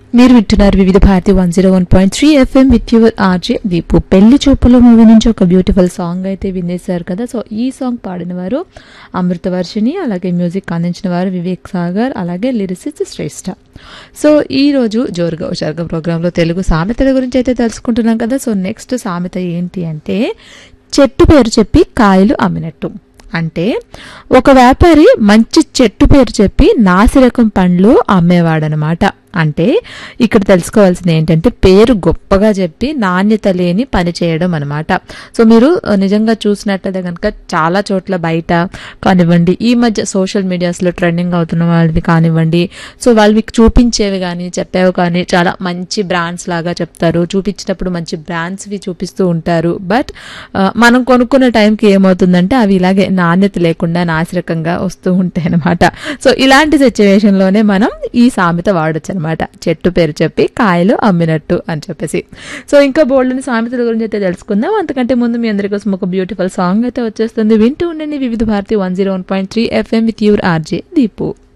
మీరు వింటున్నారు Vividh Bharati one zero one point three FM with your RJ Deepu పెళ్లి చూపుల మూవీ నుంచి ఒక బ్యూటిఫుల్ సాంగ్ అయితే వినేశారు కదా సో ఈ సాంగ్ పాడిన వారు అమృతవర్షిణి అలాగే మ్యూజిక్ అందించిన వారు వివేక్ సాగర్ అలాగే లిరిసిస్ట్ శ్రేష్ఠ సో ఈ రోజు జోరుగా ఉషారుగా ప్రోగ్రాంలో తెలుగు సామెతల గురించి అయితే తెలుసుకుంటున్నాం కదా సో నెక్స్ట్ సామెత ఏంటి అంటే చెట్టు పేరు చెప్పి కాయలు అమ్మినట్టు అంటే ఒక వ్యాపారి మంచి చెట్టు పేరు చెప్పి నాసిరకం పండ్లు అమ్మేవాడనమాట అంటే ఇక్కడ తెలుసుకోవాల్సింది ఏంటంటే పేరు గొప్పగా చెప్పి నాణ్యత లేని పని చేయడం అనమాట సో మీరు ఆ, నిజంగా చూసినట్లయితే కనుక చాలా చోట్ల బయట కానివ్వండి ఈ మధ్య సోషల్ మీడియాస్లో ట్రెండింగ్ అవుతున్న వాళ్ళవి కానివ్వండి సో వాళ్ళు మీకు చూపించేవి కానీ చెప్పేవి కానీ చాలా మంచి బ్రాండ్స్ లాగా చెప్తారు చూపించినప్పుడు మంచి బ్రాండ్స్వి చూపిస్తూ ఉంటారు బట్ మనం కొనుక్కున్న టైంకి ఏమవుతుందంటే అవి ఇలాగే నాణ్యత లేకుండా నాసిరకంగా వస్తూ ఉంటాయి అనమాట సో ఇలాంటి సిచ్యువేషన్లోనే మనం ఈ సామెత వాడొచ్చు అనమాట చెట్టు పేరు చెప్పి కాయలు అమ్మినట్టు అని చెప్పేసి సో ఇంకా బోల్డ్ని సామెతల గురించి అయితే తెలుసుకుందాం అంతకంటే ముందు మీ అందరి కోసం ఒక బ్యూటిఫుల్ సాంగ్ అయితే వచ్చేస్తుంది వింటూ ఉండండి Vividh Bharati one zero one point three FM with your RJ Deepu